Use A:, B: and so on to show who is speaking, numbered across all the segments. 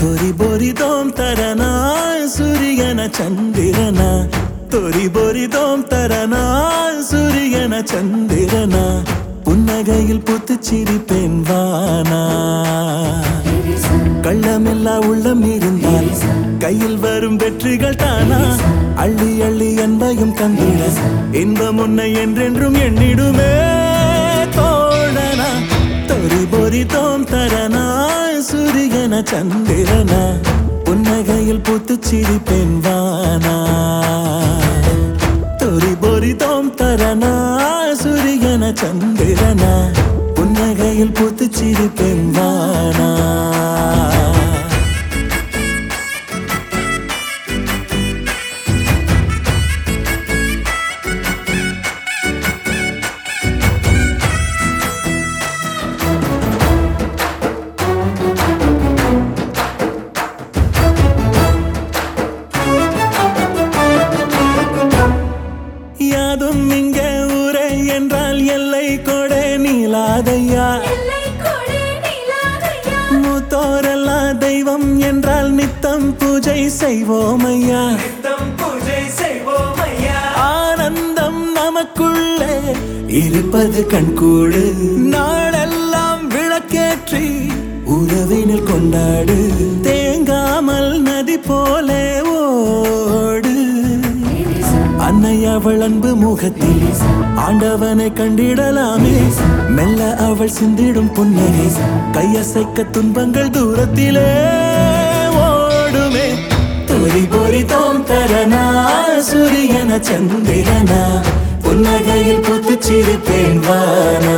A: தொரி பொரிதோம் தரனா சூரியன சந்திரனா தொரி பொரிதோம் தரனா சூரியன சந்திரனா புன்னகையில் புத்துச்சிரிப்பேன் வானா கள்ளமெல்லா உள்ளம் இருந்தால் கையில் வரும் வெற்றிகள் தானா அள்ளி அள்ளி அன்பையும் தந்திட இன்பம் உன்னை என்றென்றும் எண்ணிடுமே தோழனா தொரி பொறி தோம் தரனா சூரியன சந்திரனா புன்னகையில் புத்துச்சிரிப்பேன் வானா தொரி பொறி தோம் தரனா சூரியன சந்திரனா புன்னகையில் புத்துச்சிரிப்பேன் வானா யாதும் இங்க ஊரே என்றால் எல்லை கொடை நீலாதையா மூத்தோரெல்லாம் தெய்வம் என்றால் நித்தம் பூஜை செய்வோமையா ஆனந்தம் நமக்குள்ளே இருப்பது கண்கூடு நாளெல்லாம் விளக்கேற்றி உறவினில் கொண்டாடு தேங்காமல் நதி போலே ஓடு அன்னை அவள் அன்பு முகத்தில் ஆண்டவனை கண்டிடலாமே மெல்ல அவள் சிந்திடும் புன்னகை கையசைக்க துன்பங்கள் தூரத்திலே ஓடுமே தொரி பொறி தோம் தரனா சூரியன சந்திரனா புன்னகையில் புத்துச்சிரிப்பேன் வானா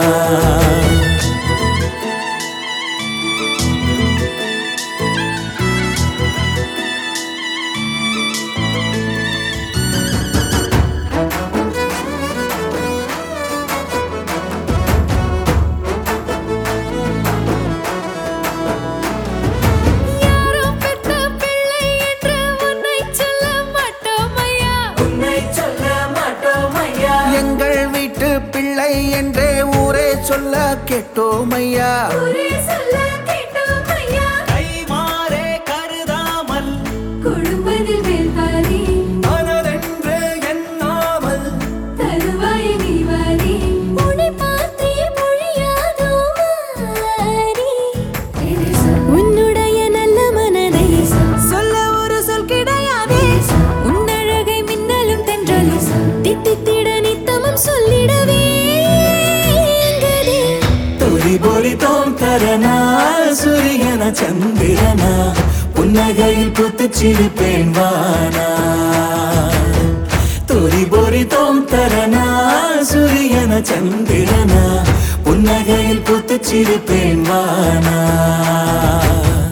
B: எங்கள் வீட்டு பிள்ளை என்றே ஊரே சொல்ல கேட்டோமையா
A: கைமாறே கருதாமல்
C: கொடுப்பதில் வேல்பாரி
A: மனதென்று எண்ணாமல்
C: தருவாய் நீ வாரி உன்னை பார்த்தே பொழியாதோ மாறி உன்னுடைய நல்ல மனதை சொல்ல ஒரு சொல் கிடையாதே உன்னழகை மின்னலும் தென்றலும் தித்தித்திட நித்தமும் சொல்லிடவே எங்கதே
A: தொரி பொறி தோம் தரனா சூரியன சந்திரனா புன்னகையில் புத்துச்சிரிப்பேன் வானா தொரி பொறி தோம் தரனா சூரியன சந்திரனா புன்னகையில் புத்துச்சிரிப்பேன் வானா